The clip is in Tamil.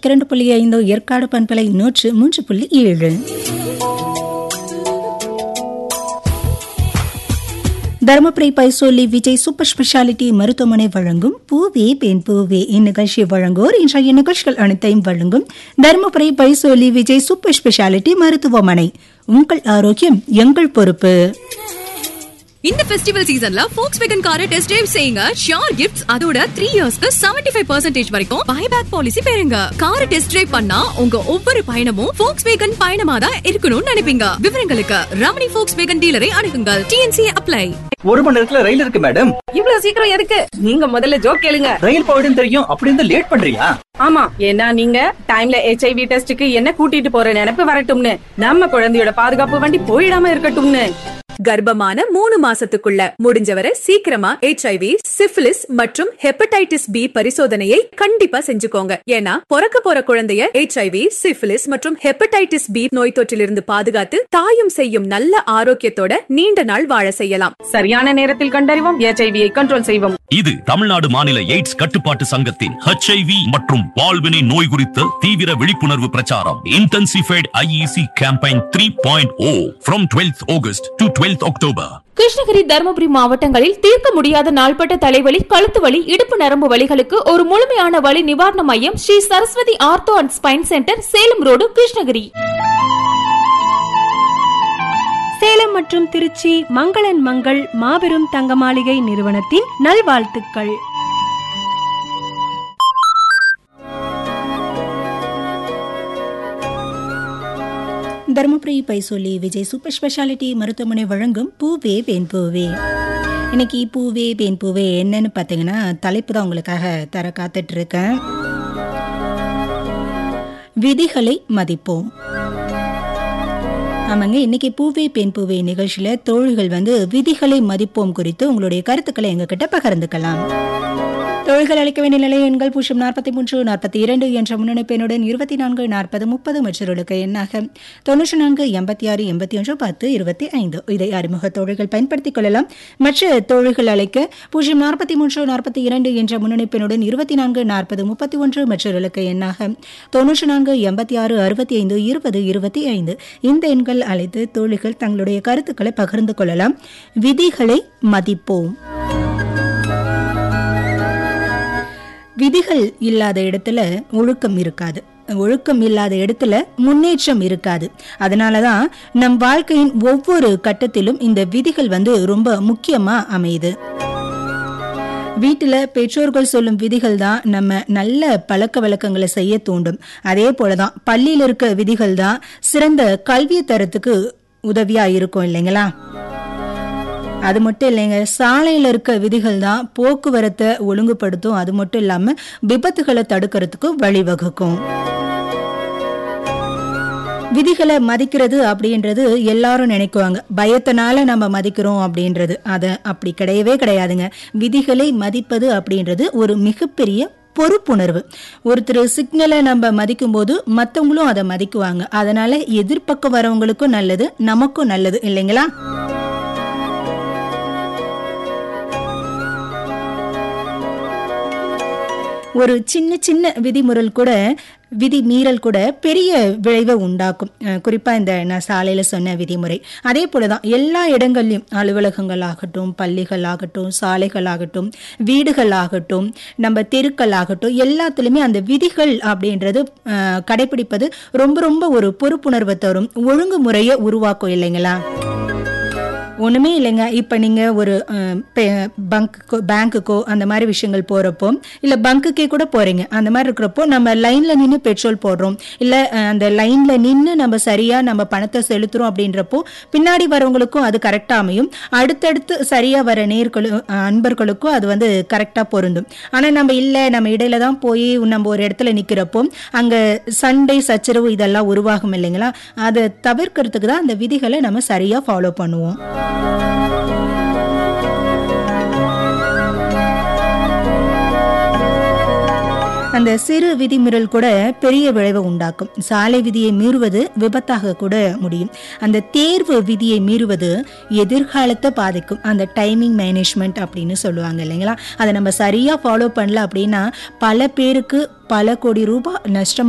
இரண்டு புள்ளி ஐந்து ஏற்காடு பண்பலை நூற்று மூன்று புள்ளி ஏழு தருமபுரி பைசோலி விஜய் சூப்பர் ஸ்பெஷாலிட்டி மருத்துவமனை வழங்கும் பூவே பெண் பூவே இந்நிகழ்ச்சி வழங்குவோர் இன்றைய நிகழ்ச்சிகள் அனைத்தையும் வழங்கும் தருமபுரி பைசோலி விஜய் சூப்பர் ஸ்பெஷாலிட்டி மருத்துவமனை உங்கள் ஆரோக்கியம் எங்கள் பொறுப்பு இந்த ஃபெஸ்டிவல் சீசன்ல ஃபோக்ஸ் வேகன் காரை டெஸ்ட் டிரைவ் செய்யுங்க ஷியோர் கிஃப்ட்ஸ் அதோட த்ரீ இயர்ஸ்க்கு செவன்டி ஃபைவ் பர்சன்டேஜ் வரைக்கும் பைபேக் பாலிசி பெறுங்க காரை டெஸ்ட் டிரைவ் பண்ணா உங்க ஒவ்வொரு பயணமும் ஃபோக்ஸ் வேகன் பயணமா தான் இருக்கணும்னு நினைப்பீங்க விவரங்களுக்கு ரமணி ஃபோக்ஸ் வேகன் டீலரை அணுகுங்கள் டிஎன்சி அப்ளை ஒரு மணி நேரத்துல ரயில் இருக்கு மேடம் இவ்வளவு சீக்கிரம் எதுக்கு நீங்க முதல்ல ஜோக் கேளுங்க ரயில் போயிடும் தெரியும் அப்படி இருந்து லேட் பண்றியா ஆமா ஏன்னா நீங்க டைம்ல ஹெச்ஐவி டெஸ்டுக்கு என்ன கூட்டிட்டு போற நினைப்பு வரட்டும்னு நம்ம குழந்தையோட பாதுகாப்பு வண்டி போயிடாம இருக்கட்டும்னு கர்ப்பமான மூணு மாசத்துக்குள்ள முடிஞ்சவரை சீக்கிரமா ஹெச்ஐவி சிஃபிலிஸ் மற்றும் ஹெப்படைட்டிஸ் பி பரிசோதனையை கண்டிப்பா செஞ்சுக்கோங்க ஏன்னா பிறக்க போற குழந்தைய ஹெச்ஐவி சிஃபிலிஸ் மற்றும் ஹெப்படைட்டிஸ் பி நோய் தொற்றிலிருந்து பாதுகாத்து தாயும் செய்யும் நல்ல ஆரோக்கியத்தோட நீண்ட நாள் வாழ செய்யலாம் சரியான நேரத்தில் கண்டறிவோம் ஹெச்ஐவியை கண்ட்ரோல் செய்வோம் இது தமிழ்நாடு மாநில எய்ட்ஸ் கட்டுப்பாட்டு சங்கத்தின் ஹெச்ஐவி மற்றும் வாழ்வினை நோய் குறித்த தீவிர விழிப்புணர்வு பிரச்சாரம் intensified IEC campaign three point O from twelfth August to twelfth October Krishnagiri Dharmapuri மாவட்டங்களில் தீர்க்க முடியாத நாள்பட்ட தலைவலி கழுத்து வலி இடுப்பு நரம்பு வலிகளுக்கு ஒரு முழுமையான வலி நிவாரண மையம் Sri Saraswati ortho and spine centre Salem road Krishnagiri Salem மற்றும் திருச்சி மங்களன் மங்கள் மாபெரும் தங்க மாளிகை நிறுவனத்தின் நல்வாழ்த்துக்கள் தருமபுரி பைசோலி விஜய் சூப்பர் ஸ்பெஷாலிட்டி மருத்துவமனை வழங்கும் பூவே பெண் பூவே இன்னைக்கு பூவே பெண் பூவே என்னன்னு பார்த்தீங்கன்னா தலைப்பு தான் உங்களுக்காக தர காத்துட்டு இருக்கேன் விதிகளை மதிப்போம் ஆமாங்க இன்னைக்கு பூவே பெண் பூவே நிகழ்ச்சியில தோழிகள் வந்து விதிகளை மதிப்போம் குறித்து உங்களுடைய கருத்துக்களை எங்ககிட்ட பகிர்ந்துக்கலாம் தோழிகள் அளிக்க வேண்டிய நிலை எண்கள் பூஜ்ஜியம் நாற்பத்தி மூன்று நாற்பத்தி இரண்டு என்ற முன்னணிப்பெண்ணுடன் இருபத்தி நான்கு நாற்பது முப்பது மற்றொருக்கு எண்ணாக தொன்னூற்றி நான்கு எண்பத்தி ஆறு எண்பத்தி ஒன்று பத்து இருபத்தி ஐந்து இதை அறிமுக தோழிகள் பயன்படுத்திக் கொள்ளலாம் மற்ற தோழிகள் அழைக்க பூஜ்ஜியம் நாற்பத்தி மூன்று நாற்பத்தி இரண்டு என்ற முன்னணிப்பெண்ணுடன் இருபத்தி நான்கு நாற்பது முப்பத்தி ஒன்று மற்றொருக்கு எண்ணாக தொன்னூற்றி நான்கு எண்பத்தி ஆறு அறுபத்தி ஐந்து இருபது இருபத்தி ஐந்து இந்த எண்கள் அழைத்து தோழிகள் தங்களுடைய கருத்துக்களை பகிர்ந்து கொள்ளலாம் விதிகளை மதிப்போம் விதிகள் இல்லாத இடத்துல ஒழுக்கம் இருக்காது ஒழுக்கம் இல்லாத இடத்துல முன்னேற்றம் இருக்காது அதனால தான் நம் வாழ்க்கையின் ஒவ்வொரு கட்டத்திலும் இந்த விதிகள் வந்து ரொம்ப முக்கியமா அமையுது வீட்டில் பெற்றோர்கள் சொல்லும் விதிகள் தான் நம்ம நல்ல பழக்க வழக்கங்களை செய்ய தூண்டும் அதே போல தான் பள்ளியில் இருக்க விதிகள் தான் சிறந்த கல்வி தரத்துக்கு உதவியா இருக்கும் இல்லைங்களா அது மட்டும் இல்லைங்க சாலையில் இருக்க விதிகள் தான் போக்குவரத்தை ஒழுங்குபடுத்தும் அது மட்டும் இல்லாம விபத்துகளை தடுக்கிறதுக்கு வழிவகுக்கும் விதிகளை மதிக்கிறது அப்படின்றது எல்லாரும் நினைக்குவாங்க பயத்தினால நம்ம மதிக்கிறோம் அப்படின்றது அது அப்படி கிடையவே கிடையாதுங்க விதிகளை மதிப்பது அப்படின்றது ஒரு மிகப்பெரிய பொறுப்புணர்வு ஒருத்தர் சிக்னலை நம்ம மதிக்கும் போது மற்றவங்களும் அதை மதிக்குவாங்க அதனால எதிர்பக்கம் வரவங்களுக்கும் நல்லது நமக்கும் நல்லது இல்லைங்களா ஒரு சின்ன சின்ன விதிமுறல் கூட விதி மீறல் கூட பெரிய விளைவை உண்டாக்கும் குறிப்பாக இந்த நான் சாலையில் சொன்ன விதிமுறை அதே போல தான் எல்லா இடங்கள்லையும் அலுவலகங்கள் ஆகட்டும் பள்ளிகள் ஆகட்டும் சாலைகள் ஆகட்டும் வீடுகள் ஆகட்டும் நம்ம தெருக்கள் ஆகட்டும் எல்லாத்துலேயுமே அந்த விதிகள் அப்படின்றது கடைபிடிப்பது ரொம்ப ரொம்ப ஒரு பொறுப்புணர்வை தரும் ஒழுங்குமுறையை உருவாக்கும் இல்லைங்களா ஒன்றுமே இல்லைங்க இப்போ நீங்கள் ஒரு பங்க்குக்கோ பேங்க்குக்கோ அந்த மாதிரி விஷயங்கள் போகிறப்போ இல்லை பங்குக்கே கூட போகிறீங்க அந்த மாதிரி இருக்கிறப்போ நம்ம லைனில் நின்று பெட்ரோல் போடுறோம் இல்லை அந்த லைனில் நின்று நம்ம சரியாக நம்ம பணத்தை செலுத்துகிறோம் அப்படின்றப்போ பின்னாடி வரவங்களுக்கும் அது கரெக்டாக அமையும் அடுத்தடுத்து சரியாக வர நேர்களும் அன்பர்களுக்கும் அது வந்து கரெக்டாக பொருந்தும் ஆனால் நம்ம இல்லை நம்ம இடையில தான் போய் நம்ம ஒரு இடத்துல நிற்கிறப்போ அங்கே சண்டை சச்சரவு இதெல்லாம் உருவாகும் இல்லைங்களா அதை தவிர்க்கிறதுக்கு தான் அந்த விதிகளை நம்ம சரியாக ஃபாலோ பண்ணுவோம் அந்த சிறு விதிமீறல் கூட பெரிய விளைவை உண்டாக்கும் சாலை விதியை மீறுவது விபத்தாக கூட முடியும் அந்த தேர்வு விதியை மீறுவது எதிர்காலத்தை பாதிக்கும் அந்த டைமிங் மேனேஜ்மெண்ட் அப்படின்னு சொல்லுவாங்க இல்லைங்களா அதை நம்ம சரியா ஃபாலோ பண்ணல அப்படின்னா பல பேருக்கு பல கோடி ரூபாய் நஷ்டம்